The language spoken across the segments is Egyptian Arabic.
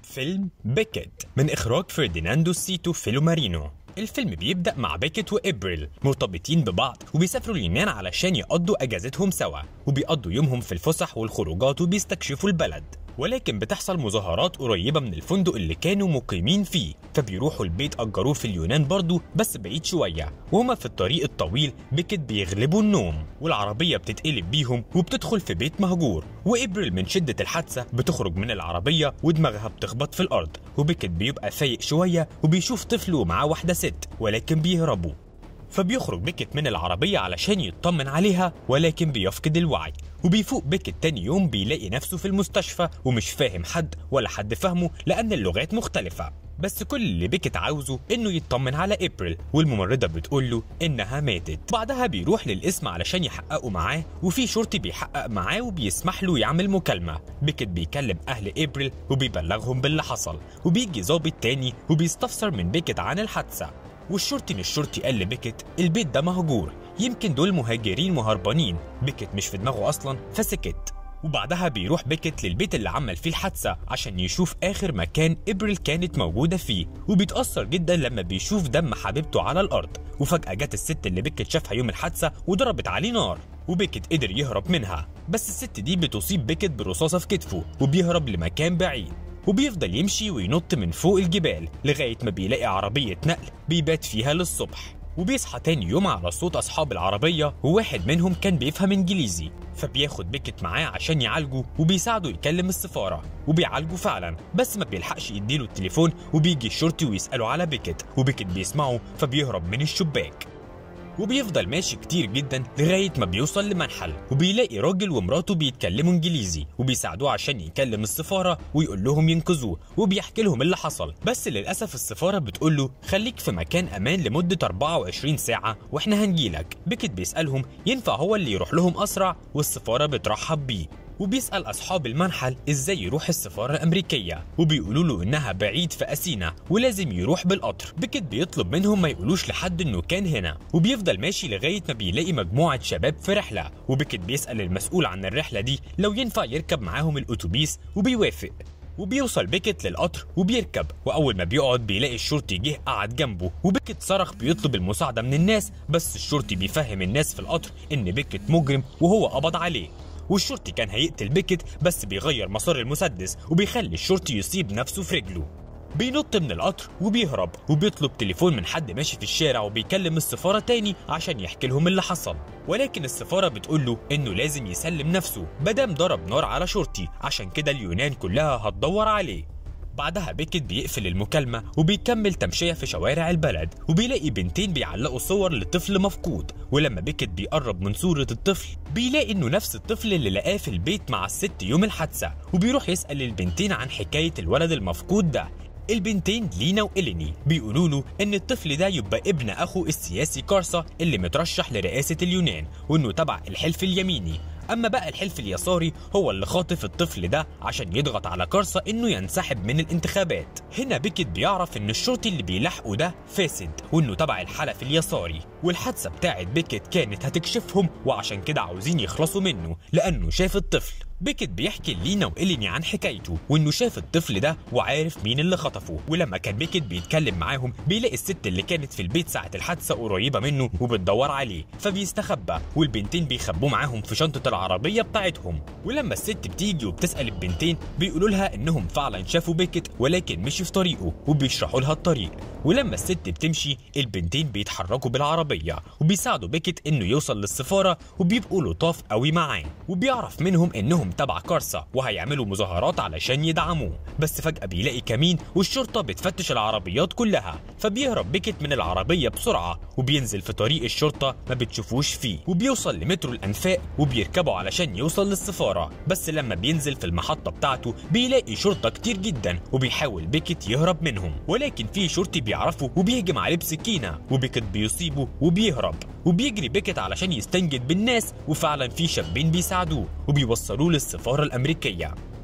فيلم بيكت من إخراج فرديناندو سيتو فيلومارينو الفيلم بيبدأ مع بيكت وإبريل مرتبطين ببعض وبيسافروا اليونان علشان يقضوا أجازتهم سوا وبيقضوا يومهم في الفسح والخروجات وبيستكشفوا البلد ولكن بتحصل مظاهرات قريبة من الفندق اللي كانوا مقيمين فيه فبيروحوا البيت أجروه في اليونان برضه بس بعيد شوية وهما في الطريق الطويل بيكت بيغلبوا النوم والعربية بتتقلب بيهم وبتدخل في بيت مهجور وإبريل من شدة الحادثة بتخرج من العربية ودماغها بتخبط في الأرض وبيكت بيبقى فايق شوية وبيشوف طفل ومعاه واحدة ست ولكن بيهربوا فبيخرج بيكت من العربية علشان يطمن عليها ولكن بيفقد الوعي وبيفوق بيكت تاني يوم بيلاقي نفسه في المستشفى ومش فاهم حد ولا حد فاهمه لأن اللغات مختلفة بس كل اللي بيكت عاوزه انه يطمن على ابريل والممرضه بتقول له انها ماتت بعدها بيروح للقسم علشان يحققوا معاه وفي شرطي بيحقق معاه وبيسمح له يعمل مكالمه بيكت بيكلم اهل ابريل وبيبلغهم باللي حصل وبيجي ظابط تاني وبيستفسر من بيكت عن الحادثه والشرطي من الشرطي قال لبيكت البيت ده مهجور يمكن دول مهاجرين وهربانين بيكت مش في دماغه اصلا فسكت وبعدها بيروح بيكت للبيت اللي عمل فيه الحادثة عشان يشوف آخر مكان إبريل كانت موجودة فيه وبيتأثر جدا لما بيشوف دم حبيبته على الأرض وفجأة جت الست اللي بيكت شافها يوم الحادثة وضربت عليه نار وبيكت قدر يهرب منها بس الست دي بتصيب بيكت برصاصة في كتفه وبيهرب لمكان بعيد وبيفضل يمشي وينط من فوق الجبال لغاية ما بيلاقي عربية نقل بيبات فيها للصبح وبيصحى تاني يوم على صوت أصحاب العربية وواحد منهم كان بيفهم إنجليزي فبياخد بيكت معاه عشان يعالجه وبيساعده يكلم السفارة وبيعالجه فعلا بس ما بيلحقش يديله التليفون وبيجي الشرطي ويسأله على بيكت وبيكت بيسمعه فبيهرب من الشباك وبيفضل ماشي كتير جدا لغاية ما بيوصل لمنحل وبيلاقي راجل ومراته بيتكلموا انجليزي وبيساعدوه عشان يكلم السفارة ويقول لهم ينقذوه وبيحكي لهم اللي حصل بس للأسف السفارة بتقول له خليك في مكان أمان لمدة 24 ساعة واحنا هنجيلك بيكت بيسألهم ينفع هو اللي يروح لهم أسرع والسفارة بترحب بيه وبيسأل أصحاب المنحل إزاي يروح السفارة الأمريكية وبيقولوا له إنها بعيد في أثينا ولازم يروح بالقطر بيكت بيطلب منهم ما يقولوش لحد إنه كان هنا وبيفضل ماشي لغاية ما بيلاقي مجموعة شباب في رحلة وبيكت بيسأل المسؤول عن الرحلة دي لو ينفع يركب معاهم الأتوبيس وبيوافق وبيوصل بيكت للقطر وبيركب واول ما بيقعد بيلاقي الشرطي جه قعد جنبه وبيكت صرخ بيطلب المساعده من الناس بس الشرطي بيفهم الناس في القطر ان بيكت مجرم وهو قبض عليه والشرطي كان هيقتل بيكت بس بيغير مسار المسدس وبيخلي الشرطي يصيب نفسه في رجله بينط من القطر وبيهرب وبيطلب تليفون من حد ماشي في الشارع وبيكلم السفارة تاني عشان يحكي لهم اللي حصل ولكن السفارة بتقول له انه لازم يسلم نفسه مادام ضرب نار على شرطي عشان كده اليونان كلها هتدور عليه بعدها بيكت بيقفل المكالمة وبيكمل تمشية في شوارع البلد وبيلاقي بنتين بيعلقوا صور لطفل مفقود ولما بيكت بيقرب من صورة الطفل بيلاقي انه نفس الطفل اللي لقاه في البيت مع الست يوم الحادثة وبيروح يسأل البنتين عن حكاية الولد المفقود ده البنتين لينا وإليني بيقولوا له إن الطفل ده يبقى ابن أخو السياسي كارسا اللي مترشح لرئاسة اليونان وإنه تبع الحلف اليميني أما بقى الحلف اليساري هو اللي خاطف الطفل ده عشان يضغط على كارسا إنه ينسحب من الانتخابات هنا بيكت بيعرف إن الشرطي اللي بيلاحقه ده فاسد وإنه تبع الحلف اليساري والحادثة بتاعت بيكت كانت هتكشفهم وعشان كده عاوزين يخلصوا منه لأنه شاف الطفل بيكت بيحكي لينا وإليني عن حكايته وإنه شاف الطفل ده وعارف مين اللي خطفه ولما كان بيكت بيتكلم معاهم بيلاقي الست اللي كانت في البيت ساعة الحادثة قريبة منه وبتدور عليه فبيستخبى والبنتين بيخبوه معاهم في شنطة العربية بتاعتهم ولما الست بتيجي وبتسأل البنتين بيقولوا لها إنهم فعلا شافوا بيكت ولكن مشي في طريقه وبيشرحوا لها الطريق ولما الست بتمشي البنتين بيتحركوا بالعربية وبيساعدوا بيكت إنه يوصل للسفارة وبيبقوا لطاف قوي معاه وبيعرف منهم إنهم تبع كارسا وهيعملوا مظاهرات علشان يدعموه بس فجأة بيلاقي كمين والشرطة بتفتش العربيات كلها فبيهرب بيكت من العربية بسرعة وبينزل في طريق الشرطة ما بتشوفوش فيه وبيوصل لمترو الأنفاق وبيركبوا علشان يوصل للسفارة بس لما بينزل في المحطة بتاعته بيلاقي شرطة كتير جدا وبيحاول بيكت يهرب منهم ولكن في شرطي بيعرفه وبيهجم عليه بسكينة وبيكت بيصيبه وبيهرب وبيجري بيكت علشان يستنجد بالناس وفعلا في شابين بيساعدوه وبيوصلوه للسفارة الأمريكية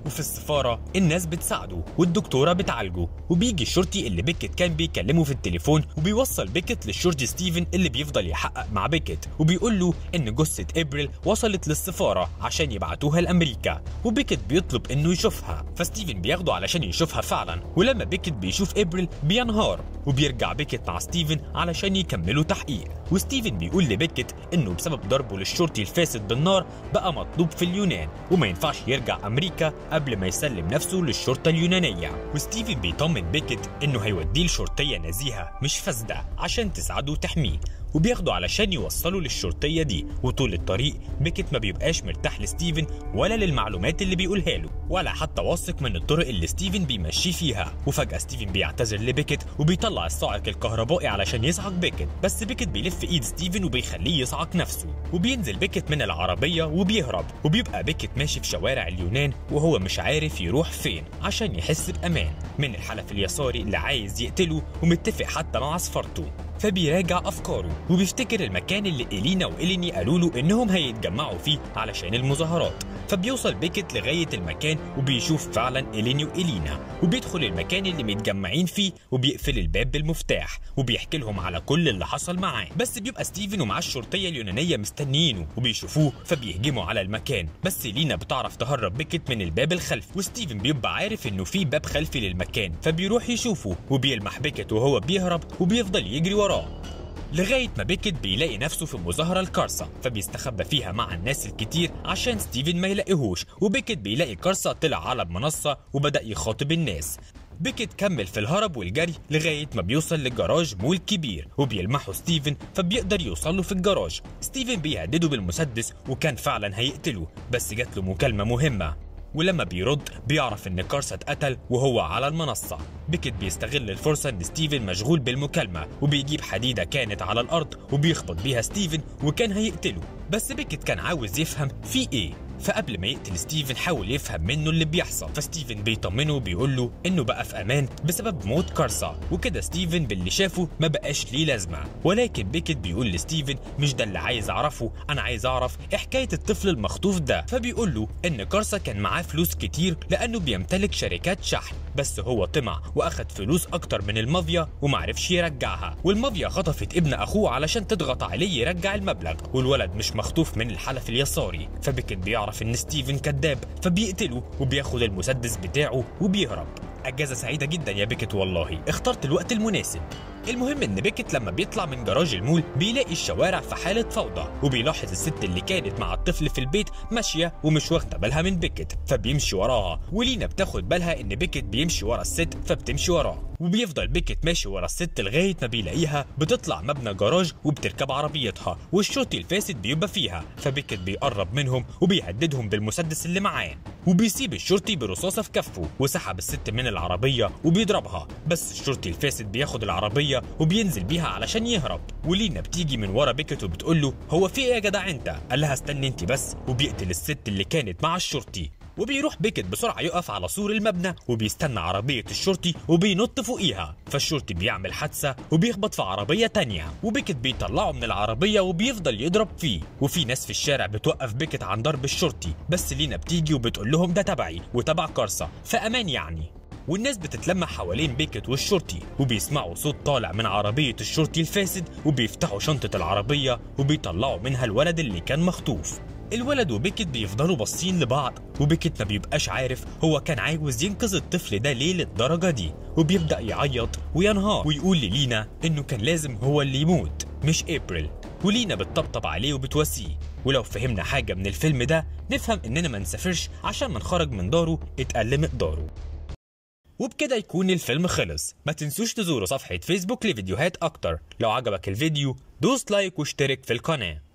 وفي السفارة الناس بتساعده والدكتورة بتعالجه وبيجي الشرطي اللي بيكت كان بيكلمه في التليفون وبيوصل بيكت للشرطي ستيفن اللي بيفضل يحقق مع بيكت وبيقول له ان جثة ابريل وصلت للسفارة عشان يبعتوها لامريكا وبيكت بيطلب انه يشوفها فستيفن بياخده علشان يشوفها فعلا ولما بيكت بيشوف ابريل بينهار وبيرجع بيكت مع ستيفن علشان يكملوا تحقيق وستيفن بيقول لبيكت انه بسبب ضربه للشرطي الفاسد بالنار بقى مطلوب في اليونان وما ينفعش يرجع امريكا قبل ما يسلم نفسه للشرطه اليونانيه وستيفن بيطمن بيكت انه هيوديه لشرطيه نزيهه مش فاسده عشان تساعده وتحميه وبياخده علشان يوصله للشرطية دي وطول الطريق بيكت ما بيبقاش مرتاح لستيفن ولا للمعلومات اللي بيقولها له ولا حتى واثق من الطرق اللي ستيفن بيمشي فيها وفجأة ستيفن بيعتذر لبيكت وبيطلع الصاعق الكهربائي علشان يصعق بيكت بس بيكت بيلف ايد ستيفن وبيخليه يصعق نفسه وبينزل بيكت من العربية وبيهرب وبيبقى بيكت ماشي في شوارع اليونان وهو مش عارف يروح فين عشان يحس بأمان من الحلف اليساري اللي عايز يقتله ومتفق حتى مع عصفرته فبيراجع افكاره وبيفتكر المكان اللي إلينا وإليني قالوا له إنهم هيتجمعوا فيه علشان المظاهرات فبيوصل بيكت لغاية المكان وبيشوف فعلا إليني وإلينا وبيدخل المكان اللي متجمعين فيه وبيقفل الباب بالمفتاح وبيحكي لهم على كل اللي حصل معاه بس بيبقى ستيفن ومعاه الشرطية اليونانية مستنيينه وبيشوفوه فبيهجموا على المكان بس إلينا بتعرف تهرب بيكت من الباب الخلفي وستيفن بيبقى عارف إنه في باب خلفي للمكان فبيروح يشوفه وبيلمح بيكت وهو بيهرب وبيفضل يجري وراه لغاية ما بيكت بيلاقي نفسه في مظاهرة الكارسا فبيستخبى فيها مع الناس الكتير عشان ستيفن ما يلاقيهوش وبيكت بيلاقي كارسا طلع على المنصة وبدأ يخاطب الناس بيكت كمل في الهرب والجري لغاية ما بيوصل للجراج مول كبير وبيلمحه ستيفن فبيقدر يوصل له في الجراج ستيفن بيهدده بالمسدس وكان فعلا هيقتله بس جات له مكالمة مهمة ولما بيرد بيعرف ان كارسا اتقتل وهو على المنصة بيكت بيستغل الفرصة ان ستيفن مشغول بالمكالمة وبيجيب حديدة كانت على الارض وبيخبط بيها ستيفن وكان هيقتله بس بيكت كان عاوز يفهم في ايه فقبل ما يقتل ستيفن حاول يفهم منه اللي بيحصل فستيفن بيطمنه وبيقول له انه بقى في امان بسبب موت كارسا وكده ستيفن باللي شافه ما بقاش ليه لازمه ولكن بيكت بيقول لستيفن مش ده اللي عايز اعرفه انا عايز اعرف ايه حكايه الطفل المخطوف ده فبيقول له ان كارسا كان معاه فلوس كتير لانه بيمتلك شركات شحن بس هو طمع واخد فلوس اكتر من المافيا ومعرفش يرجعها والمافيا خطفت ابن اخوه علشان تضغط عليه يرجع المبلغ والولد مش مخطوف من الحلف اليساري فبيكت بيعرف ان ستيفن كذاب فبيقتله وبياخد المسدس بتاعه وبيهرب اجازه سعيده جدا يا بيكت والله اخترت الوقت المناسب المهم ان بيكت لما بيطلع من جراج المول بيلاقي الشوارع في حاله فوضى وبيلاحظ الست اللي كانت مع الطفل في البيت ماشيه ومش واخده بالها من بيكت فبيمشي وراها ولينا بتاخد بالها ان بيكت بيمشي ورا الست فبتمشي وراه وبيفضل بيكت ماشي ورا الست لغايه ما بيلاقيها بتطلع مبنى جراج وبتركب عربيتها والشرطي الفاسد بيبقى فيها فبيكت بيقرب منهم وبيهددهم بالمسدس اللي معاه وبيسيب الشرطي برصاصه في كفه وسحب الست من العربيه وبيضربها بس الشرطي الفاسد بياخد العربيه وبينزل بيها علشان يهرب ولينا بتيجي من ورا بيكت وبتقول له هو في ايه يا جدع انت قال لها استني انت بس وبيقتل الست اللي كانت مع الشرطي وبيروح بيكت بسرعة يقف على سور المبنى وبيستنى عربية الشرطي وبينط فوقيها فالشرطي بيعمل حادثة وبيخبط في عربية تانية وبيكت بيطلعه من العربية وبيفضل يضرب فيه وفي ناس في الشارع بتوقف بيكت عن ضرب الشرطي بس لينا بتيجي وبتقول لهم ده تبعي وتبع كارسا فأمان يعني والناس بتتلمع حوالين بيكت والشرطي وبيسمعوا صوت طالع من عربية الشرطي الفاسد وبيفتحوا شنطة العربية وبيطلعوا منها الولد اللي كان مخطوف الولد وبيكت بيفضلوا باصين لبعض وبيكت ما بيبقاش عارف هو كان عاوز ينقذ الطفل ده ليه للدرجة دي وبيبدأ يعيط وينهار ويقول للينا إنه كان لازم هو اللي يموت مش إبريل ولينا بتطبطب عليه وبتواسيه ولو فهمنا حاجة من الفيلم ده نفهم إننا ما نسافرش عشان من خرج من داره اتقل مقداره وبكده يكون الفيلم خلص ما تنسوش تزوروا صفحة فيسبوك لفيديوهات أكتر لو عجبك الفيديو دوس لايك واشترك في القناة